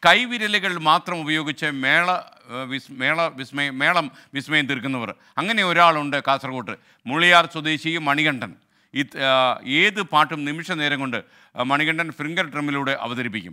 കൈവിരലുകൾ മാത്രം ഉപയോഗിച്ച് മേള ഏഹ്, വിസ് മേള വിസ്മയം മേളം വിസ്മയം തീർക്കുന്നവർ അങ്ങനെ ഒരാളുണ്ട് കാസർഗോട്ട് മുളിയാർ സ്വദേശി മണികണ്ഠൻ ഇത് ആ, ഏത് പാട്ടും നിമിഷ നേരം കൊണ്ട് ആ, മണികണ്ഠൻ ഫിംഗർ ഡ്രമ്മിലൂടെ അവതരിപ്പിക്കും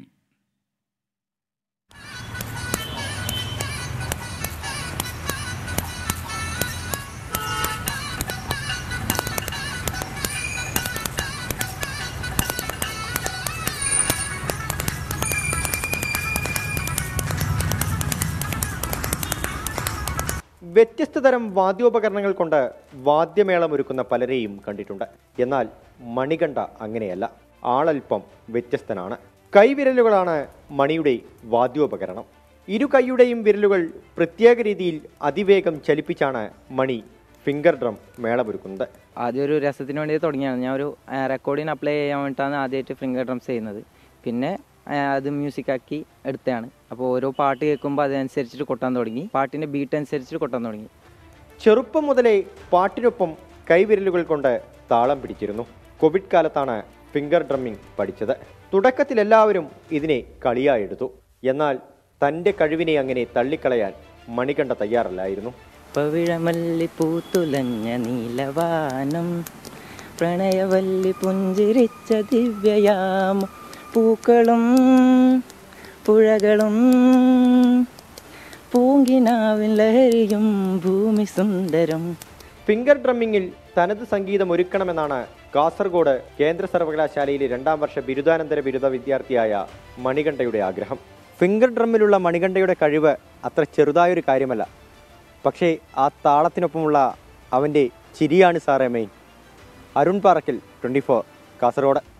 വ്യത്യസ്ത തരം വാദ്യോപകരണങ്ങൾ കൊണ്ട് വാദ്യമേളം ഒരുക്കുന്ന പലരെയും കണ്ടിട്ടുണ്ട് എന്നാൽ മണികണ്ഠ അങ്ങനെയല്ല ആളൽപ്പം വ്യത്യസ്തനാണ് കൈവിരലുകളാണ് മണിയുടെ വാദ്യോപകരണം ഇരു കൈയുടെയും വിരലുകൾ പ്രത്യേക രീതിയിൽ അതിവേഗം ചലിപ്പിച്ചാണ് മണി ഫിംഗർ ഡ്രം മേളമൊരുക്കുന്നത് ആദ്യം ഒരു രസത്തിന് വേണ്ടി തുടങ്ങിയാണ് ഞാൻ ഒരു റെക്കോർഡിന് അപ്ലൈ ചെയ്യാൻ വേണ്ടിയിട്ടാണ് ആദ്യമായിട്ട് ഫിംഗർ ഡ്രംസ് ചെയ്യുന്നത് പിന്നെ ആ, അത് മ്യൂസിക് ആക്കി എടുത്തതാണ് അപ്പോൾ ഓരോ പാട്ട് കേൾക്കുമ്പോൾ അതനുസരിച്ചിട്ട് കൊട്ടാൻ തുടങ്ങി പാട്ടിൻ്റെ ബീറ്റ് അനുസരിച്ചിട്ട് കൊട്ടാൻ തുടങ്ങി ചെറുപ്പം മുതലേ പാട്ടിനൊപ്പം കൈവിരലുകൾ കൊണ്ട് താളം പിടിച്ചിരുന്നു കോവിഡ് കാലത്താണ് ഫിംഗർ ഡ്രമ്മിംഗ് പഠിച്ചത് തുടക്കത്തിൽ എല്ലാവരും ഇതിനെ കളിയായെടുത്തു എന്നാൽ തൻ്റെ കഴിവിനെ അങ്ങനെ തള്ളിക്കളയാൻ മണികണ്ഠ തയ്യാറല്ലായിരുന്നു പവിഴമല്ലി പൂത്തുലഞ്ഞ നീലവാനം പ്രണയവല്ലി പുഞ്ചിരിച്ച ദിവ്യയാമം പൂക്കളും പുഴകളും പൂങ്കിനാവിൻ ലഹരിയും ഭൂമി സുന്ദരം ഫിംഗർ ഡ്രമ്മിങ്ങിൽ തനത് സംഗീതം ഒരുക്കണമെന്നാണ് കാസർഗോഡ് കേന്ദ്ര സർവകലാശാലയിലെ രണ്ടാം വർഷ ബിരുദാനന്തര ബിരുദ വിദ്യാർത്ഥിയായ മണികണ്ഠയുടെ ആഗ്രഹം ഫിംഗർ ഡ്രമ്മിലുള്ള മണികണ്ഠയുടെ കഴിവ് അത്ര ചെറുതായൊരു കാര്യമല്ല പക്ഷേ ആ താളത്തിനൊപ്പമുള്ള അവൻ്റെ ചിരിയാണ് സാറേ main Arun Parakkal twenty four Kasaragod